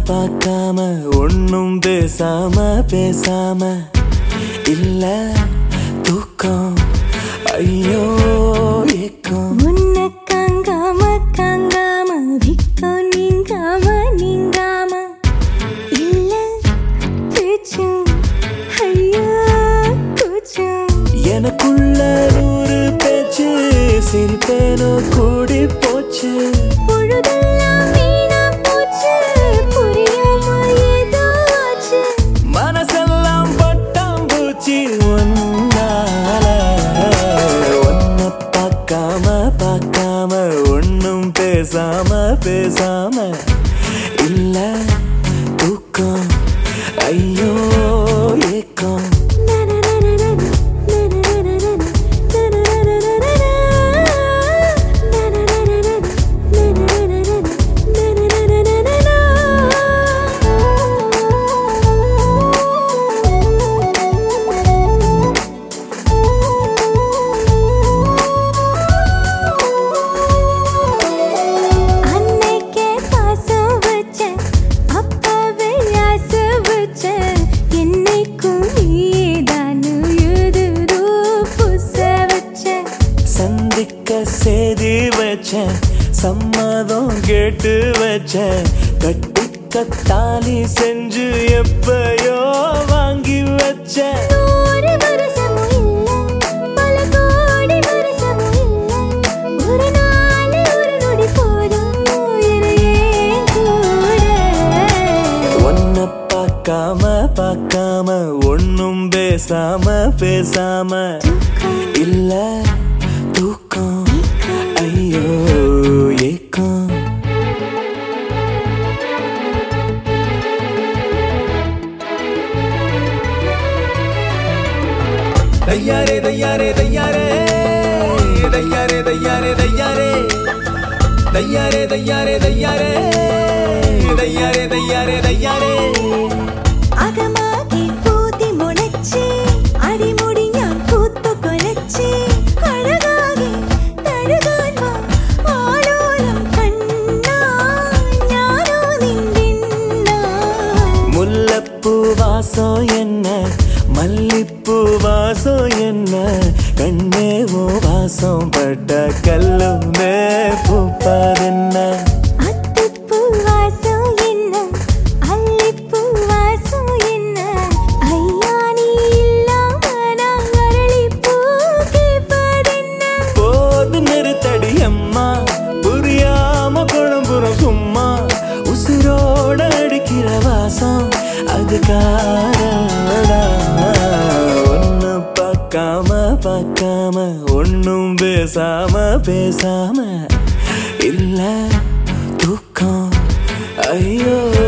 பார்க்காம ஒன்னும் பேசாம பேசாம இல்ல தூக்கம் ஐயோ ஏக்கம் உன்னை காங்காம காங்காம விக்கோ நீங்காம நீங்காம இல்ல பேச்சும் ஐயோ கூச்சும் எனக்குள்ள நூறு பேச்சு சிரிப்பேனோ கூடி போச்சு பொழுதெல்லாம் வீணா போச்சு புரியாம ஏதோ ஆச்சு மனசெல்லாம் பட்டாம்பூச்சி ஒன்னால ஒன்ன பார்க்காம பார்க்காம ஒன்னும் பேசாம பேசாம இல்ல தூக்கம் ஐயோ ஏக்கம் அன்னைக்கே பாசம் வச்சேன் அப்பவே ஆசை வச்சேன் என்னைக்கும் நீதானு எதிரோ புச வச்சேன் சந்திக்க சேதி வச்சேன் சம்மதம் கேட்டு வச்சேன் கட்டிக்க தாலி செஞ்சு எப்பயோ வாங்கி வச்சேன் நூறு வருஷமும் இல்ல பல கோடி வருஷமும் இல்ல ஒரு நாள் ஒரு நொடி போதும் உயிரையே கூட ஒன்ன பார்க்காம பார்க்காம ஒன்னும் பேசாம பேசாம இல்ல தூக்கம் ஐயோ ஏக்கம் தையாரே தையாரே தையாரே தையாரே தையாரே தையாரே தையாரே தையாரே தையாரே தையாரே தையாரே தையாரே അകമാകെ പൂതി മുളച്ച് അടിമുടി ഞാൻ പൂത്തു കൊലച്ച് അഴകാകെ തഴുകാൻ വാ ആലോലം കണ്ണാ ഞാനോ നിന്റെണ്ണാ முல்லப்பூ வாசம் என்ன மல்லிப்பூ வாசம் என்ன கண்ணே ஓ வாசம் பட்ட கல்லுமே பூப்பாதென்ன അത്തിപ്പൂ വാസം എന്ന അല്ലിപ്പൂ വാസം എന്ന അയ്യാ നീ ഇല്ലാമ ഞാൻ അരളിപ്പൂ കേൾപ്പതെന്ന போது நிறுத்தடி அம்மா புரியாம குழம்புறம் சும்மா உசுரோட அடிக்கிற வாசம் அது காரடா ஒன்னு பார்க்காம பார்க்காம ஒன்னும் பேசாம பேசாம இல்ல தூக்கம் ஐயோ